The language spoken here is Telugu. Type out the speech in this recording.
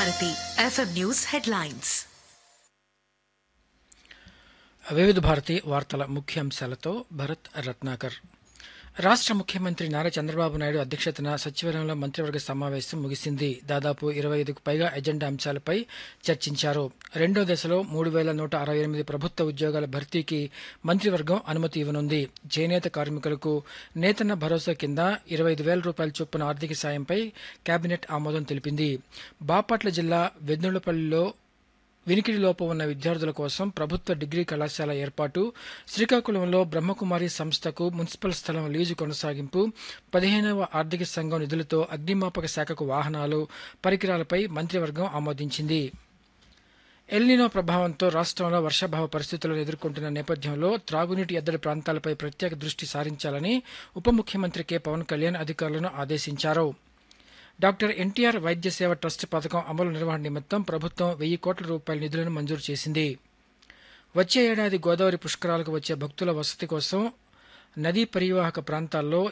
భారతి ఎఫ్ఎం న్యూస్ హెడ్లైన్స్ వివిధ భారతి వార్తల ముఖ్యాంశాలతో భరత్ రత్నాకర్ రాష్ట్ర ముఖ్యమంత్రి నారా చంద్రబాబు నాయుడు అధ్యక్షతన సచివాలయంలో మంత్రివర్గ సమావేశం ముగిసింది దాదాపు ఇరవై ఐదుకు పైగా ఎజెండా అంశాలపై చర్చించారు రెండో దశలో మూడు వేల నూట అరవై ఎనిమిది ప్రభుత్వ ఉద్యోగాల భర్తీకి మంత్రివర్గం అనుమతి ఇవ్వనుంది చేనేత కార్మికులకు నేతన్న భరోసా కింద ఇరవై ఐదు వేల రూపాయల చొప్పున ఆర్థిక సాయంపై కేబినెట్ ఆమోదం తెలిపింది బాపట్ల జిల్లా వెద్దులపల్లిలో వినికిడి లోపం ఉన్న విద్యార్థుల కోసం ప్రభుత్వ డిగ్రీ కళాశాల ఏర్పాటు శ్రీకాకుళంలో బ్రహ్మకుమారి సంస్థకు మున్సిపల్ స్థలం లీజు కొనసాగింపు పదిహేనవ ఆర్థిక సంఘం నిధులతో అగ్నిమాపక శాఖకు వాహనాలు పరికరాలపై మంత్రివర్గం ఆమోదించింది ఎల్నినో ప్రభావంతో రాష్ట్రంలో వర్షాభావ పరిస్థితులను ఎదుర్కొంటున్న నేపథ్యంలో త్రాగునీటి ఎద్దడి ప్రాంతాలపై ప్రత్యేక దృష్టి సారించాలని ఉప ముఖ్యమంత్రి కె పవన్ కళ్యాణ్ అధికారులను ఆదేశించారు డాక్టర్ ఎన్టీఆర్ వైద్య సేవ ట్రస్ట్ పథకం అమలు నిర్వహణ నిమిత్తం ప్రభుత్వం వెయ్యి కోట్ల రూపాయల నిధులను మంజూరు చేసింది వచ్చే ఏడాది గోదావరి పుష్కరాలకు వచ్చే భక్తుల వసతి కోసం నదీ పరివాహక ప్రాంతాల్లో